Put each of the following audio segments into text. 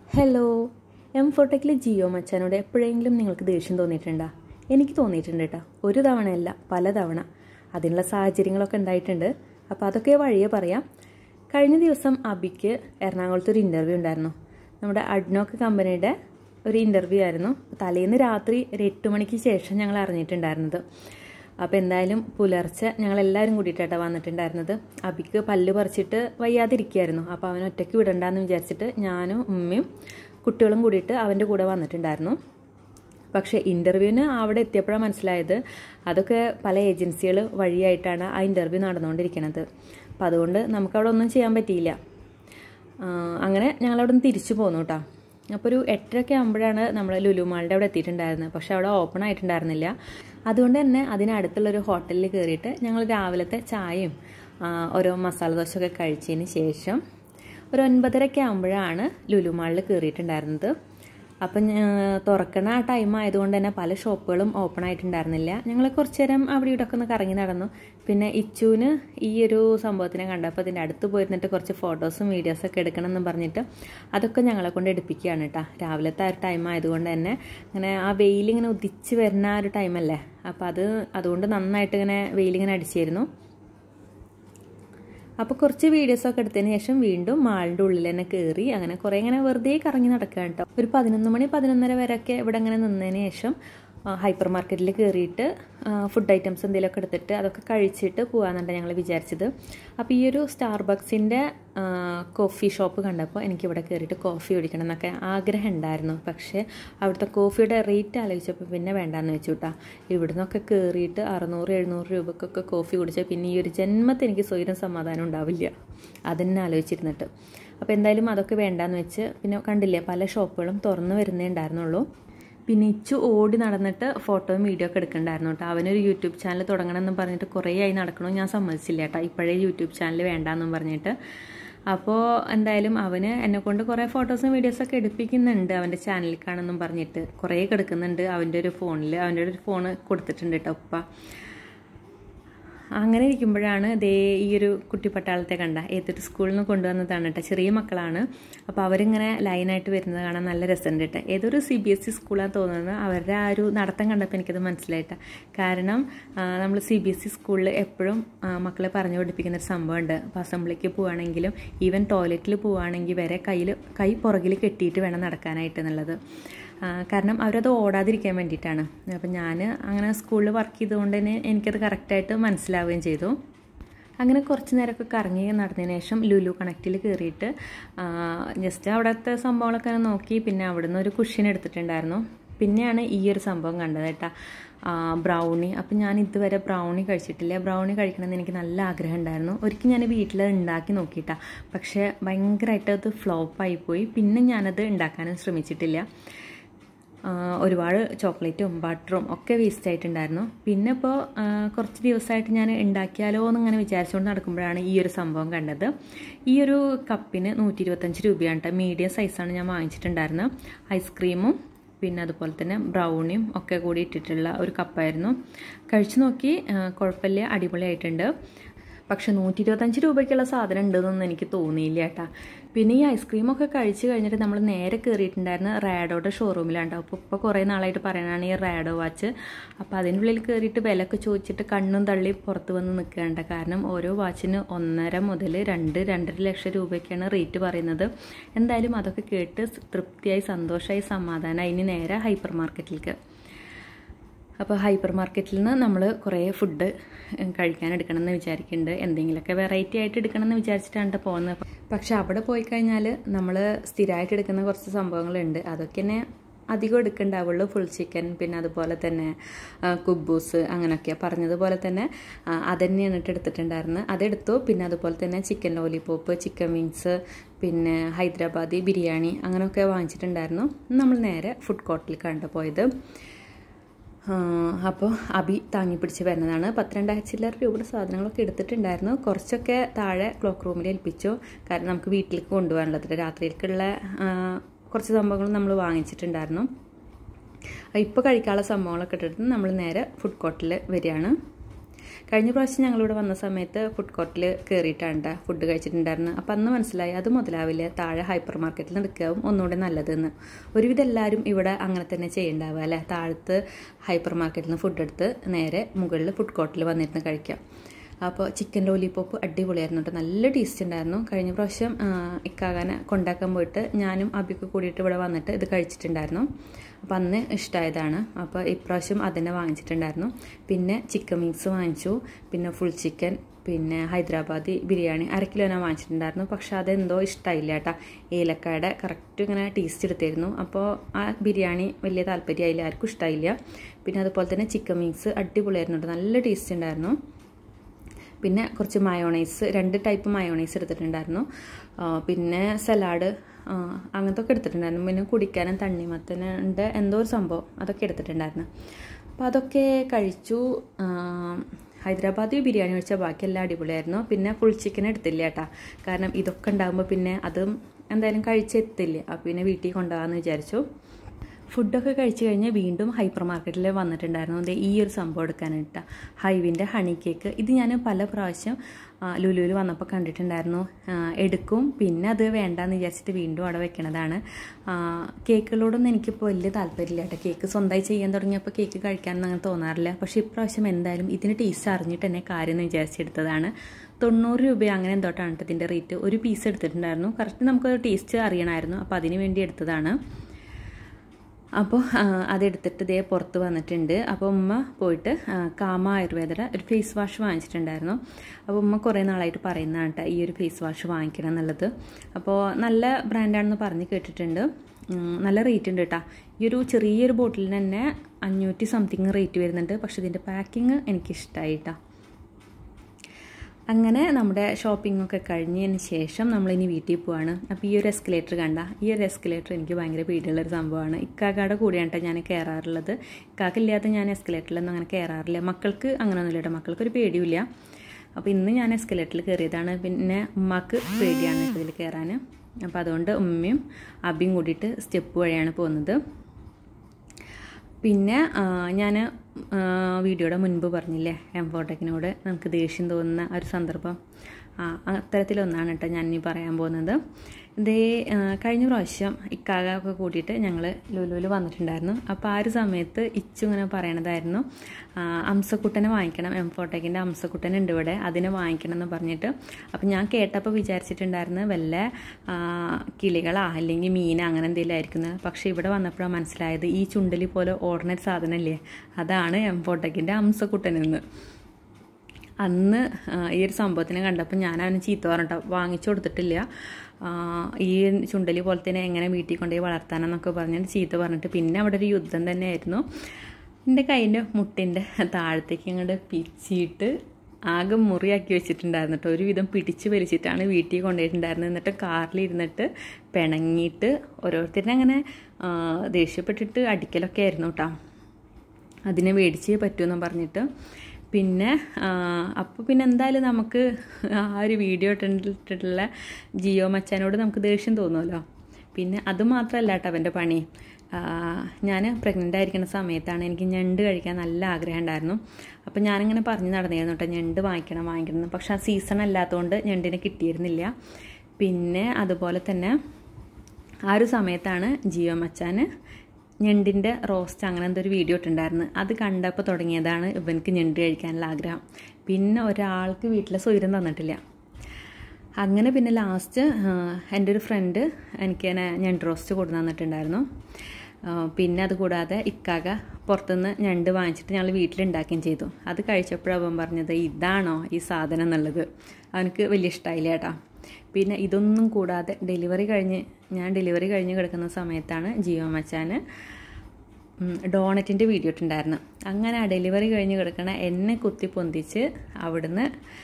hello M ഫോട്ടെക്കിലെ ജിയോ മച്ചാനോട് എപ്പോഴെങ്കിലും നിങ്ങൾക്ക് ദേഷ്യം തോന്നിയിട്ടുണ്ടോ എനിക്ക് തോന്നിയിട്ടുണ്ട് കേട്ടോ ഒരു തവണയല്ല പല തവണ അതിനുള്ള സാഹചര്യങ്ങളൊക്കെ ഉണ്ടായിട്ടുണ്ട് അപ്പോൾ അതൊക്കെ വഴിയെ പറയാം കഴിഞ്ഞ ദിവസം അബിക്ക് എറണാകുളത്ത് ഒരു ഇൻ്റർവ്യൂ ഉണ്ടായിരുന്നു നമ്മുടെ അഡ്നോക്ക് കമ്പനിയുടെ ഒരു ഇൻ്റർവ്യൂ ആയിരുന്നു തലേന്ന് രാത്രി ഒരു എട്ട് മണിക്ക് ശേഷം ഞങ്ങൾ അറിഞ്ഞിട്ടുണ്ടായിരുന്നത് അപ്പോൾ എന്തായാലും പുലർച്ചെ ഞങ്ങൾ എല്ലാവരും കൂടിയിട്ടാണ് വന്നിട്ടുണ്ടായിരുന്നത് അബിക്ക് പല്ല് പറിച്ചിട്ട് വയ്യാതിരിക്കുകയായിരുന്നു അപ്പോൾ അവൻ ഒറ്റയ്ക്ക് വിടണ്ടെന്ന് വിചാരിച്ചിട്ട് ഞാനും ഉമ്മയും കുട്ടികളും കൂടിയിട്ട് അവൻ്റെ കൂടെ വന്നിട്ടുണ്ടായിരുന്നു പക്ഷേ ഇൻ്റർവ്യൂവിന് അവിടെ എത്തിയപ്പോഴാണ് മനസ്സിലായത് അതൊക്കെ പല ഏജൻസികൾ വഴിയായിട്ടാണ് ആ ഇൻ്റർവ്യൂ നടന്നുകൊണ്ടിരിക്കുന്നത് അപ്പം അതുകൊണ്ട് നമുക്കവിടെ ഒന്നും ചെയ്യാൻ പറ്റിയില്ല അങ്ങനെ ഞങ്ങളവിടെ നിന്ന് തിരിച്ചു പോന്നു കേട്ടോ അപ്പോൾ ഒരു എട്ടരയൊക്കെ ആകുമ്പോഴാണ് നമ്മൾ ലുലുമാളുടെ അവിടെ എത്തിയിട്ടുണ്ടായിരുന്നത് പക്ഷെ അവിടെ ഓപ്പൺ ആയിട്ടുണ്ടായിരുന്നില്ല അതുകൊണ്ട് തന്നെ അതിനടുത്തുള്ളൊരു ഹോട്ടലിൽ കയറിയിട്ട് ഞങ്ങൾ രാവിലത്തെ ചായയും ഓരോ മസാല ദോശയൊക്കെ കഴിച്ചതിന് ശേഷം ഒരു ഒൻപതരയൊക്കെ ആകുമ്പോഴാണ് ലുലുമാളിൽ കയറിയിട്ടുണ്ടായിരുന്നത് അപ്പം തുറക്കണ ആ ടൈം ആയതുകൊണ്ട് തന്നെ പല ഷോപ്പുകളും ഓപ്പൺ ആയിട്ടുണ്ടായിരുന്നില്ല ഞങ്ങൾ കുറച്ച് നേരം അവിടെ ഇവിടെ ഒക്കെ ഒന്ന് കറങ്ങി നടന്നു പിന്നെ ഇച്ചുവിന് ഈ ഒരു സംഭവത്തിനെ കണ്ടപ്പോൾ അതിൻ്റെ അടുത്ത് പോയിരുന്നിട്ട് കുറച്ച് ഫോട്ടോസും വീഡിയോസൊക്കെ എടുക്കണം എന്ന് പറഞ്ഞിട്ട് അതൊക്കെ ഞങ്ങളെ കൊണ്ട് എടുപ്പിക്കുകയാണ് കേട്ടോ രാവിലത്തെ ആ ഒരു ടൈം ആയതുകൊണ്ട് തന്നെ അങ്ങനെ ആ വെയിലിങ്ങനെ ഉദിച്ച് വരുന്ന ആ ഒരു ടൈമല്ലേ അപ്പോൾ അത് അതുകൊണ്ട് നന്നായിട്ട് ഇങ്ങനെ വെയിലിങ്ങനെ അടിച്ചിരുന്നു അപ്പോൾ കുറച്ച് വീഡിയോസൊക്കെ എടുത്തതിന് ശേഷം വീണ്ടും മാളിൻ്റെ ഉള്ളിൽ തന്നെ കയറി അങ്ങനെ കുറേ ഇങ്ങനെ വെറുതെ കറങ്ങി നടക്കുക കേട്ടോ ഒരു പതിനൊന്ന് മണി പതിനൊന്നര വരെയൊക്കെ ഇവിടെ ഇങ്ങനെ നിന്നതിന് ശേഷം ഹൈപ്പർ മാർക്കറ്റിൽ കയറിയിട്ട് ഫുഡ് ഐറ്റംസ് എന്തെങ്കിലുമൊക്കെ എടുത്തിട്ട് അതൊക്കെ കഴിച്ചിട്ട് പോകാമെന്നാണ് ഞങ്ങൾ വിചാരിച്ചത് അപ്പോൾ ഈ ഒരു സ്റ്റാർബക്സിൻ്റെ കോഫി ഷോപ്പ് കണ്ടപ്പോൾ എനിക്കിവിടെ കയറിയിട്ട് കോഫി കുടിക്കണം എന്നൊക്കെ ആഗ്രഹം ഉണ്ടായിരുന്നു പക്ഷേ അവിടുത്തെ കോഫിയുടെ റേറ്റ് ആലോചിച്ചപ്പോൾ പിന്നെ വേണ്ടാന്ന് വെച്ചു കേട്ടോ ഇവിടുന്നൊക്കെ കയറിയിട്ട് അറുന്നൂറ് എഴുന്നൂറ് രൂപക്കൊക്കെ കോഫി കുടിച്ചാൽ പിന്നെ ഈ ഒരു ജന്മത്തിൽ എനിക്ക് സ്വയം സമാധാനം ഉണ്ടാവില്ല അതെന്നെ ആലോചിച്ചിരുന്നിട്ട് അപ്പോൾ എന്തായാലും അതൊക്കെ വേണ്ടാന്ന് വെച്ച് പിന്നെ കണ്ടില്ലേ പല ഷോപ്പുകളും തുറന്നു വരുന്നേ ഉണ്ടായിരുന്നുള്ളൂ പിന്നെ ഇച്ചു ഓടി നടന്നിട്ട് ഫോട്ടോയും വീഡിയോ ഒക്കെ എടുക്കണ്ടായിരുന്നു കേട്ടോ അവനൊരു യൂട്യൂബ് ചാനൽ തുടങ്ങണമെന്ന് പറഞ്ഞിട്ട് കുറേ ആയി നടക്കണോ ഞാൻ സമ്മതിച്ചില്ല കേട്ടോ ഇപ്പോഴേ യൂട്യൂബ് ചാനൽ വേണ്ടാന്നും പറഞ്ഞിട്ട് അപ്പോൾ എന്തായാലും അവന് എന്നെ കൊണ്ട് കുറേ ഫോട്ടോസും വീഡിയോസൊക്കെ എടുപ്പിക്കുന്നുണ്ട് അവൻ്റെ ചാനലിലേക്കാണെന്നും പറഞ്ഞിട്ട് കുറേ കിടക്കുന്നുണ്ട് അവൻ്റെ ഒരു ഫോണിൽ അവൻ്റെ ഒരു ഫോൺ കൊടുത്തിട്ടുണ്ട് കേട്ടോ ഉപ്പ അങ്ങനെ ഇരിക്കുമ്പോഴാണ് ദേ ഈ ഒരു കുട്ടി പട്ടാളത്തെ കണ്ട ഏതൊരു സ്കൂളിൽ നിന്ന് കൊണ്ടുവന്നതാണ് കേട്ടോ ചെറിയ മക്കളാണ് അപ്പോൾ അവരിങ്ങനെ ലൈനായിട്ട് വരുന്നത് കാണാൻ നല്ല രസമുണ്ട് കേട്ടോ ഏതൊരു സി ബി എസ് ഇ സ്കൂളാണ് തോന്നുന്നത് അവരുടെ ആ ഒരു നടത്തം കണ്ടപ്പോൾ എനിക്കത് മനസ്സിലായിട്ട കാരണം നമ്മൾ സി ബി എസ് ഇ സ്കൂളിൽ എപ്പോഴും മക്കളെ പറഞ്ഞു പഠിപ്പിക്കുന്ന ഒരു സംഭവമുണ്ട് അപ്പോൾ അസംബ്ലിക്ക് പോവുകയാണെങ്കിലും ഈവൻ ടോയ്ലറ്റിൽ പോവുകയാണെങ്കിൽ വരെ കയ്യിൽ കൈ പുറകിൽ കെട്ടിയിട്ട് വേണം നടക്കാനായിട്ട് എന്നുള്ളത് കാരണം അവരത് ഓടാതിരിക്കാൻ വേണ്ടിയിട്ടാണ് അപ്പം ഞാൻ അങ്ങനെ സ്കൂളിൽ വർക്ക് ചെയ്തുകൊണ്ട് തന്നെ എനിക്കത് കറക്റ്റായിട്ട് മനസ്സിലാവുകയും ചെയ്തു അങ്ങനെ കുറച്ച് നേരമൊക്കെ കറങ്ങി നടന്നതിന് ശേഷം ലുലു കണക്റ്റിൽ കയറിയിട്ട് ജസ്റ്റ് അവിടുത്തെ സംഭവങ്ങളൊക്കെ നോക്കി പിന്നെ അവിടുന്ന് ഒരു കുഷ്യൻ എടുത്തിട്ടുണ്ടായിരുന്നു പിന്നെയാണ് ഈ ഒരു സംഭവം കണ്ടത് കേട്ടോ ബ്രൗണി അപ്പം ഞാൻ ഇതുവരെ ബ്രൗണി കഴിച്ചിട്ടില്ല ബ്രൗണി കഴിക്കണമെന്ന് എനിക്ക് നല്ല ആഗ്രഹം ഉണ്ടായിരുന്നു ഒരിക്കൽ ഞാൻ വീട്ടിൽ ഉണ്ടാക്കി നോക്കിയിട്ടാ പക്ഷേ ഭയങ്കരമായിട്ട് അത് ഫ്ലോപ്പായിപ്പോയി പിന്നെ ഞാനത് ഉണ്ടാക്കാനും ശ്രമിച്ചിട്ടില്ല ഒരുപാട് ചോക്ലേറ്റും ബട്ടറും ഒക്കെ വേസ്റ്റ് ആയിട്ടുണ്ടായിരുന്നു പിന്നെ ഇപ്പോൾ കുറച്ച് ദിവസമായിട്ട് ഞാൻ ഉണ്ടാക്കിയാലോ എന്നിങ്ങനെ വിചാരിച്ചുകൊണ്ട് നടക്കുമ്പോഴാണ് ഈ ഒരു സംഭവം കണ്ടത് ഈ ഒരു കപ്പിന് നൂറ്റി ഇരുപത്തഞ്ച് രൂപയാണ് കേട്ടോ മീഡിയം സൈസാണ് ഞാൻ വാങ്ങിച്ചിട്ടുണ്ടായിരുന്നത് ഐസ്ക്രീമും പിന്നെ അതുപോലെ തന്നെ ബ്രൗണിയും ഒക്കെ കൂടി ഇട്ടിട്ടുള്ള ഒരു കപ്പായിരുന്നു കഴിച്ചു നോക്കി കുഴപ്പമില്ല അടിപൊളിയായിട്ടുണ്ട് പക്ഷെ നൂറ്റി ഇരുപത്തഞ്ച് രൂപയ്ക്കുള്ള സാധനം ഉണ്ടെന്നൊന്നും എനിക്ക് തോന്നിയില്ല കേട്ടാ പിന്നെ ഈ ഐസ്ക്രീമൊക്കെ കഴിച്ച് കഴിഞ്ഞിട്ട് നമ്മൾ നേരെ കയറിയിട്ടുണ്ടായിരുന്ന റാഡോയുടെ ഷോറൂമിലാണ് അപ്പോൾ ഇപ്പോൾ കുറേ നാളായിട്ട് പറയണതാണ് ഈ റാഡോ വാച്ച് അപ്പോൾ അതിനുള്ളിൽ കയറിയിട്ട് വിലയൊക്കെ ചോദിച്ചിട്ട് കണ്ണും തള്ളി പുറത്ത് വന്ന് നിൽക്കേണ്ട കാരണം ഓരോ വാച്ചിന് ഒന്നര മുതൽ രണ്ട് രണ്ടര ലക്ഷം രൂപയ്ക്കാണ് റേറ്റ് പറയുന്നത് എന്തായാലും അതൊക്കെ കേട്ട് തൃപ്തിയായി സന്തോഷമായി സമാധാനമായി ഇനി നേരെ ഹൈപ്പർ മാർക്കറ്റിലേക്ക് അപ്പോൾ ഹൈപ്പർ മാർക്കറ്റിൽ നിന്ന് നമ്മൾ കുറേ ഫുഡ് കഴിക്കാൻ എടുക്കണമെന്ന് വിചാരിക്കുന്നുണ്ട് എന്തെങ്കിലുമൊക്കെ വെറൈറ്റി ആയിട്ട് എടുക്കണമെന്ന് വിചാരിച്ചിട്ടാണ് പോകുന്നത് പക്ഷെ അവിടെ പോയി കഴിഞ്ഞാൽ നമ്മൾ സ്ഥിരമായിട്ട് എടുക്കുന്ന കുറച്ച് സംഭവങ്ങളുണ്ട് അതൊക്കെ തന്നെ അധികം എടുക്കണ്ടാവുള്ളൂ ഫുൾ ചിക്കൻ പിന്നെ അതുപോലെ തന്നെ കുബൂസ് അങ്ങനെയൊക്കെ പറഞ്ഞതുപോലെ തന്നെ അതന്നെയാണ് ഇട്ട് എടുത്തിട്ടുണ്ടായിരുന്നത് അതെടുത്തു പിന്നെ അതുപോലെ തന്നെ ചിക്കൻ ലോലിപോപ്പ് ചിക്കൻ വിങ്സ് പിന്നെ ഹൈദരാബാദി ബിരിയാണി അങ്ങനെയൊക്കെ വാങ്ങിച്ചിട്ടുണ്ടായിരുന്നു നമ്മൾ നേരെ ഫുഡ് കോർട്ടിൽ കണ്ടുപോയത് അപ്പോൾ അബി താങ്ങി പിടിച്ച് വരുന്നതാണ് പന്ത്രണ്ടായിരം ചില്ലറ രൂപയുടെ സാധനങ്ങളൊക്കെ എടുത്തിട്ടുണ്ടായിരുന്നു കുറച്ചൊക്കെ താഴെ ക്ലോക്ക് റൂമിൽ ഏൽപ്പിച്ചു കാരണം നമുക്ക് വീട്ടിലേക്ക് കൊണ്ടുപോകാനുള്ളത് രാത്രിയിലേക്കുള്ള കുറച്ച് സംഭവങ്ങൾ നമ്മൾ വാങ്ങിച്ചിട്ടുണ്ടായിരുന്നു ഇപ്പോൾ കഴിക്കാനുള്ള സംഭവങ്ങളൊക്കെ ഇട്ടിട്ട് നമ്മൾ നേരെ ഫുഡ് കോർട്ടിൽ വരികയാണ് കഴിഞ്ഞ പ്രാവശ്യം ഞങ്ങളിവിടെ വന്ന സമയത്ത് ഫുഡ് കോർട്ടിൽ കയറിയിട്ടാണ് ഫുഡ് കഴിച്ചിട്ടുണ്ടായിരുന്നു അപ്പം അന്ന് മനസ്സിലായി അത് മുതലാവില്ല താഴെ ഹൈപ്പർ മാർക്കറ്റിൽ നിൽക്കാവും ഒന്നുകൂടെ നല്ലതെന്ന് ഒരുവിധം എല്ലാവരും ഇവിടെ അങ്ങനെ തന്നെ ചെയ്യണ്ടാവുക അല്ലേ താഴത്ത് ഹൈപ്പർ മാർക്കറ്റിൽ നിന്ന് ഫുഡ് എടുത്ത് നേരെ മുകളിൽ ഫുഡ് കോർട്ടിൽ വന്നിരുന്ന് കഴിക്കാം അപ്പോൾ ചിക്കൻ ലോലിപോപ്പ് അടിപൊളിയായിരുന്നു കേട്ടോ നല്ല ടേസ്റ്റ് ഉണ്ടായിരുന്നു കഴിഞ്ഞ പ്രാവശ്യം ഇക്കാകാനെ കൊണ്ടാക്കാൻ പോയിട്ട് ഞാനും അബിയൊക്കെ കൂടിയിട്ട് ഇവിടെ വന്നിട്ട് ഇത് കഴിച്ചിട്ടുണ്ടായിരുന്നു അപ്പോൾ അന്ന് ഇഷ്ടമായതാണ് അപ്പോൾ ഇപ്രാവശ്യം അതന്നെ വാങ്ങിച്ചിട്ടുണ്ടായിരുന്നു പിന്നെ ചിക്കൻ വിങ്സ് വാങ്ങിച്ചു പിന്നെ ഫുൾ ചിക്കൻ പിന്നെ ഹൈദരാബാദി ബിരിയാണി അര കിലോ ഞാൻ വാങ്ങിച്ചിട്ടുണ്ടായിരുന്നു പക്ഷെ അതെന്തോ ഇഷ്ടമായില്ല കേട്ടോ ഏലക്കായുടെ കറക്റ്റ് ഇങ്ങനെ ടേസ്റ്റ് എടുത്തിരുന്നു അപ്പോൾ ആ ബിരിയാണി വലിയ താല്പര്യമായില്ല ആർക്കും ഇഷ്ടമായില്ല പിന്നെ അതുപോലെ തന്നെ ചിക്കൻ വിങ്സ് അടിപൊളിയായിരുന്നു കേട്ടോ നല്ല ടേസ്റ്റ് ഉണ്ടായിരുന്നു പിന്നെ കുറച്ച് മയോണൈസ് രണ്ട് ടൈപ്പ് മയോണൈസ് എടുത്തിട്ടുണ്ടായിരുന്നു പിന്നെ സലാഡ് അങ്ങനത്തെ ഒക്കെ എടുത്തിട്ടുണ്ടായിരുന്നു പിന്നെ കുടിക്കാനും തണ്ണിമത്തനുണ്ട് എന്തോ ഒരു സംഭവം അതൊക്കെ എടുത്തിട്ടുണ്ടായിരുന്നു അപ്പോൾ അതൊക്കെ കഴിച്ചു ഹൈദരാബാദി ബിരിയാണി കഴിച്ചാൽ ബാക്കിയെല്ലാം അടിപൊളിയായിരുന്നു പിന്നെ ഫുൾ ചിക്കൻ എടുത്തില്ല കേട്ടാ കാരണം ഇതൊക്കെ ഉണ്ടാകുമ്പോൾ പിന്നെ അതും എന്തായാലും കഴിച്ചെത്തില്ല അപ്പോൾ പിന്നെ വീട്ടിൽ കൊണ്ടുപോകാമെന്ന് വിചാരിച്ചു ഫുഡൊക്കെ കഴിച്ച് കഴിഞ്ഞ് വീണ്ടും ഹൈപ്പർ മാർക്കറ്റിൽ വന്നിട്ടുണ്ടായിരുന്നു അതെ ഈ ഒരു സംഭവം എടുക്കാനായിട്ട് ഹൈവിൻ്റെ ഹണി കേക്ക് ഇത് ഞാൻ പല പ്രാവശ്യം ലുലുവിൽ വന്നപ്പോൾ കണ്ടിട്ടുണ്ടായിരുന്നു എടുക്കും പിന്നെ അത് വേണ്ടാന്ന് വിചാരിച്ചിട്ട് വീണ്ടും അവിടെ വെക്കണതാണ് കേക്കുകളോടൊന്നും എനിക്കിപ്പോൾ വലിയ താല്പര്യമില്ല കേട്ടോ കേക്ക് സ്വന്തമായി ചെയ്യാൻ തുടങ്ങിയപ്പോൾ കേക്ക് കഴിക്കാനൊന്നും അങ്ങനെ തോന്നാറില്ല പക്ഷേ ഇപ്രാവശ്യം എന്തായാലും ഇതിന് ടേസ്റ്റ് അറിഞ്ഞിട്ട് തന്നെ കാര്യം എന്ന് വിചാരിച്ചെടുത്തതാണ് തൊണ്ണൂറ് രൂപ അങ്ങനെ എന്തോട്ടാണ് കേട്ടോ ഇതിൻ്റെ റേറ്റ് ഒരു പീസ് എടുത്തിട്ടുണ്ടായിരുന്നു കറക്റ്റ് നമുക്ക് ടേസ്റ്റ് അറിയണമായിരുന്നു അപ്പോൾ അതിന് വേണ്ടി എടുത്തതാണ് അപ്പോൾ അതെടുത്തിട്ട് ഇതേ പുറത്ത് വന്നിട്ടുണ്ട് അപ്പോൾ ഉമ്മ പോയിട്ട് കാമ ആയുർവേദയുടെ ഒരു ഫേസ് വാഷ് വാങ്ങിച്ചിട്ടുണ്ടായിരുന്നു അപ്പോൾ ഉമ്മ കുറേ നാളായിട്ട് പറയുന്നതാണ് കേട്ടോ ഈ ഒരു ഫേസ് വാഷ് വാങ്ങിക്കണം എന്നുള്ളത് അപ്പോൾ നല്ല ബ്രാൻഡാണെന്ന് പറഞ്ഞ് കേട്ടിട്ടുണ്ട് നല്ല റേറ്റ് ഉണ്ട് കേട്ടോ ഈ ഒരു ചെറിയൊരു ബോട്ടിലിന് തന്നെ അഞ്ഞൂറ്റി സംതിങ് റേറ്റ് വരുന്നുണ്ട് പക്ഷേ ഇതിൻ്റെ പാക്കിങ് എനിക്കിഷ്ടമായി കേട്ടോ അങ്ങനെ നമ്മുടെ ഷോപ്പിംഗ് ഒക്കെ കഴിഞ്ഞതിന് ശേഷം നമ്മളിനി വീട്ടിൽ പോവാണ് അപ്പോൾ ഈ ഒരു എസ്കലേറ്റർ കണ്ട ഈ ഒരു എസ്കലേറ്റർ എനിക്ക് ഭയങ്കര പേടിയുള്ളൊരു സംഭവമാണ് ഇക്കാക്കയുടെ കൂടെയാണ് ഞാൻ കയറാറുള്ളത് ഇക്കാക്കില്ലാത്ത ഞാൻ എസ്കലേറ്ററിലൊന്നും അങ്ങനെ കയറാറില്ല മക്കൾക്ക് അങ്ങനെയൊന്നുമില്ല കേട്ടോ മക്കൾക്കൊരു പേടിയില്ല അപ്പോൾ ഇന്ന് ഞാൻ എസ്കലേറ്ററിൽ കയറിയതാണ് പിന്നെ ഉമ്മാക്ക് പേടിയാണ് ഇതിൽ കയറാൻ അപ്പോൾ അതുകൊണ്ട് ഉമ്മയും അബിയും കൂടിയിട്ട് സ്റ്റെപ്പ് വഴിയാണ് പോകുന്നത് പിന്നെ ഞാൻ വീഡിയോയുടെ മുൻപ് പറഞ്ഞില്ലേ എംഫോടെക്കിനോട് നമുക്ക് ദേഷ്യം തോന്നുന്ന ഒരു സന്ദർഭം അത്തരത്തിലൊന്നാണ് കേട്ടോ ഞാൻ ഇനി പറയാൻ പോകുന്നത് ഇതേ കഴിഞ്ഞ പ്രാവശ്യം ഇക്കാകൊക്കെ കൂട്ടിയിട്ട് ഞങ്ങൾ ലുലുവിൽ വന്നിട്ടുണ്ടായിരുന്നു അപ്പോൾ ആ ഒരു സമയത്ത് ഇച്ചു ഇങ്ങനെ പറയണതായിരുന്നു അംസക്കുട്ടനെ വാങ്ങിക്കണം എംഫോട്ടെക്കിൻ്റെ അംസക്കുട്ടൻ ഉണ്ട് ഇവിടെ അതിനെ വാങ്ങിക്കണം എന്ന് പറഞ്ഞിട്ട് അപ്പോൾ ഞാൻ കേട്ടപ്പോൾ വിചാരിച്ചിട്ടുണ്ടായിരുന്നു വല്ല കിളികളാ അല്ലെങ്കിൽ മീന അങ്ങനെ എന്തെങ്കിലും ആയിരിക്കുന്നത് പക്ഷേ ഇവിടെ വന്നപ്പോഴാണ് മനസ്സിലായത് ഈ ചുണ്ടലി പോലെ ഓർഡിനറി സാധനമല്ലേ അതാണ് എംഫോട്ടെക്കിൻ്റെ അംസക്കുട്ടനെന്ന് അന്ന് ഈ ഒരു സംഭവത്തിനെ കണ്ടപ്പോൾ ഞാൻ അവന് ചീത്ത പറഞ്ഞിട്ടോ വാങ്ങിച്ചു കൊടുത്തിട്ടില്ല ഈ ചുണ്ടലി പോലെ തന്നെ എങ്ങനെ വീട്ടിൽ കൊണ്ടുപോയി വളർത്താനെന്നൊക്കെ പറഞ്ഞിട്ട് ചീത്ത പറഞ്ഞിട്ട് പിന്നെ അവിടെ ഒരു യുദ്ധം തന്നെയായിരുന്നു എൻ്റെ കൈൻ്റെ മുട്ടിൻ്റെ താഴത്തേക്ക് ഇങ്ങോട്ട് പിച്ചിയിട്ട് ആകെ മുറിയാക്കി വെച്ചിട്ടുണ്ടായിരുന്നു കേട്ടോ ഒരുവിധം പിടിച്ച് വലിച്ചിട്ടാണ് വീട്ടിൽ കൊണ്ടുപോയിട്ടുണ്ടായിരുന്നത് എന്നിട്ട് കാറിലിരുന്നിട്ട് പിണങ്ങിയിട്ട് ഓരോരുത്തരും അങ്ങനെ ദേഷ്യപ്പെട്ടിട്ട് അടിക്കലൊക്കെ ആയിരുന്നു കേട്ടോ അതിനെ മേടിച്ചേ പറ്റുമെന്ന് പറഞ്ഞിട്ട് പിന്നെ അപ്പോൾ പിന്നെ എന്തായാലും നമുക്ക് ആ ഒരു വീഡിയോ ഇട്ടിട്ടുള്ള ജിയോ മച്ചാനോട് നമുക്ക് ദേഷ്യം തോന്നുമല്ലോ പിന്നെ അത് മാത്രമല്ല കേട്ടോ അവൻ്റെ പണി ഞാൻ പ്രഗ്നൻ്റ് ആയിരിക്കുന്ന സമയത്താണ് എനിക്ക് ഞണ്ട് കഴിക്കാൻ നല്ല ആഗ്രഹം ഉണ്ടായിരുന്നു അപ്പോൾ ഞാനിങ്ങനെ പറഞ്ഞു നടന്നിരുന്നു കേട്ടോ ഞണ്ട് വാങ്ങിക്കണം വാങ്ങിക്കണം പക്ഷെ ആ സീസൺ അല്ലാത്തതുകൊണ്ട് ഞണ്ടിനെ കിട്ടിയിരുന്നില്ല പിന്നെ അതുപോലെ തന്നെ ആ ഒരു സമയത്താണ് ജിയോ മച്ചാൻ ഞണ്ടിൻ്റെ റോസ്റ്റ് അങ്ങനെ എന്തൊരു വീഡിയോ ഇട്ടുണ്ടായിരുന്നു അത് കണ്ടപ്പോൾ തുടങ്ങിയതാണ് ഇവനക്ക് ഞണ്ട് കഴിക്കാനുള്ള ആഗ്രഹം പിന്നെ ഒരാൾക്ക് വീട്ടിലെ സ്വൈരം തന്നിട്ടില്ല അങ്ങനെ പിന്നെ ലാസ്റ്റ് എൻ്റെ ഒരു ഫ്രണ്ട് എനിക്ക് തന്നെ ഞണ്ട് റോസ്റ്റ് കൊണ്ടു തന്നിട്ടുണ്ടായിരുന്നു പിന്നെ അതുകൂടാതെ ഇക്കാക പുറത്തുനിന്ന് ഞണ്ട് വാങ്ങിച്ചിട്ട് ഞങ്ങൾ വീട്ടിലുണ്ടാക്കുകയും ചെയ്തു അത് കഴിച്ചപ്പോഴാണ് അവൻ പറഞ്ഞത് ഇതാണോ ഈ സാധനം എന്നുള്ളത് അവനക്ക് വലിയ ഇഷ്ടമായില്ല കേട്ടോ പിന്നെ ഇതൊന്നും കൂടാതെ ഡെലിവറി കഴിഞ്ഞ് ഞാൻ ഡെലിവറി കഴിഞ്ഞ് കിടക്കുന്ന സമയത്താണ് ജിയോ മച്ചാൻ ഡോണറ്റിൻ്റെ വീഡിയോ ഇട്ടുണ്ടായിരുന്നു അങ്ങനെ ആ ഡെലിവറി കഴിഞ്ഞ് കിടക്കണ എന്നെ കുത്തി പൊന്തിച്ച് അവിടുന്ന്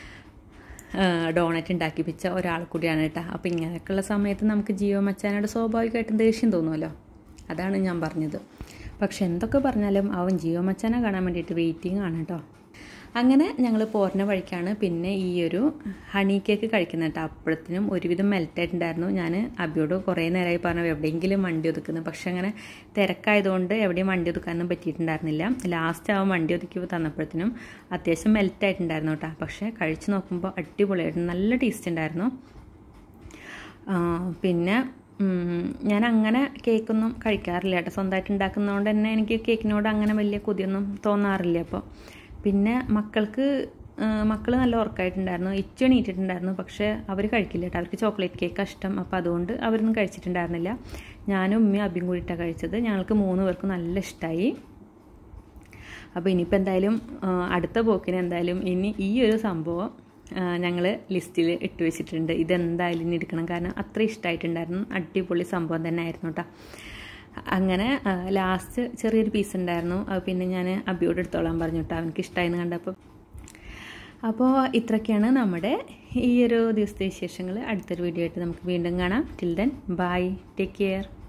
ഡോണറ്റ് ഉണ്ടാക്കിപ്പിച്ച ഒരാൾ കൂടിയാണ് കേട്ടോ അപ്പോൾ ഇങ്ങനെയൊക്കെയുള്ള സമയത്ത് നമുക്ക് ജിയോ മച്ചാനോട് സ്വാഭാവികമായിട്ടും ദേഷ്യം തോന്നുമല്ലോ അതാണ് ഞാൻ പറഞ്ഞത് പക്ഷെ എന്തൊക്കെ പറഞ്ഞാലും അവൻ ജിയോ മച്ചാനെ കാണാൻ വേണ്ടിയിട്ട് വെയിറ്റിംഗ് ആണ് കേട്ടോ അങ്ങനെ ഞങ്ങൾ പോരുന്ന വഴിക്കാണ് പിന്നെ ഈ ഒരു ഹണി കേക്ക് കഴിക്കുന്നത് കേട്ടോ അപ്പോഴത്തേനും ഒരുവിധം മെൽറ്റായിട്ടുണ്ടായിരുന്നു ഞാൻ അബിയോട് കുറേ നേരമായി പറഞ്ഞു എവിടെയെങ്കിലും വണ്ടി ഒതുക്കുന്നു പക്ഷെ അങ്ങനെ തിരക്കായതുകൊണ്ട് എവിടെയും വണ്ടി ഒതുക്കാനൊന്നും പറ്റിയിട്ടുണ്ടായിരുന്നില്ല ലാസ്റ്റ് ആ വണ്ടി ഒതുക്കി തന്നപ്പോഴത്തേനും അത്യാവശ്യം മെൽറ്റായിട്ടുണ്ടായിരുന്നു കേട്ടോ പക്ഷേ കഴിച്ച് നോക്കുമ്പോൾ അടിപൊളിയായിരുന്നു നല്ല ടേസ്റ്റ് ഉണ്ടായിരുന്നു പിന്നെ ഞാൻ അങ്ങനെ കേക്കൊന്നും കഴിക്കാറില്ല കേട്ടോ സ്വന്തമായിട്ട് ഉണ്ടാക്കുന്നതുകൊണ്ട് തന്നെ എനിക്ക് കേക്കിനോട് അങ്ങനെ വലിയ കൊതിയൊന്നും തോന്നാറില്ല അപ്പോൾ പിന്നെ മക്കൾക്ക് മക്കൾ നല്ല ഉറക്കമായിട്ടുണ്ടായിരുന്നു ഇച്ചു എണീറ്റിട്ടുണ്ടായിരുന്നു പക്ഷേ അവർ കഴിക്കില്ല കേട്ടോ അവർക്ക് ചോക്ലേറ്റ് കേക്ക് ഇഷ്ടം അപ്പോൾ അതുകൊണ്ട് അവരൊന്നും കഴിച്ചിട്ടുണ്ടായിരുന്നില്ല ഞാനും ഉമ്മയും അബിയും കൂടിയിട്ടാണ് കഴിച്ചത് ഞങ്ങൾക്ക് മൂന്ന് പേർക്കും നല്ല ഇഷ്ടമായി അപ്പോൾ ഇനിയിപ്പോൾ എന്തായാലും അടുത്ത പോക്കിന് എന്തായാലും ഇനി ഈ ഒരു സംഭവം ഞങ്ങൾ ലിസ്റ്റിൽ ഇട്ട് വെച്ചിട്ടുണ്ട് ഇതെന്തായാലും ഇനി എടുക്കണം കാരണം അത്ര ഇഷ്ടമായിട്ടുണ്ടായിരുന്നു അടിപൊളി സംഭവം തന്നെ ആയിരുന്നു കേട്ടോ അങ്ങനെ ലാസ്റ്റ് ചെറിയൊരു പീസ് ഉണ്ടായിരുന്നു അത് പിന്നെ ഞാൻ അബിയോട് എടുത്തോളാൻ പറഞ്ഞു കേട്ടോ അവനക്ക് ഇഷ്ടമായെന്ന് കണ്ടപ്പോൾ അപ്പോൾ ഇത്രയൊക്കെയാണ് നമ്മുടെ ഈ ഒരു ദിവസത്തെ വിശേഷങ്ങൾ അടുത്തൊരു വീഡിയോ ആയിട്ട് നമുക്ക് വീണ്ടും കാണാം till then bye take care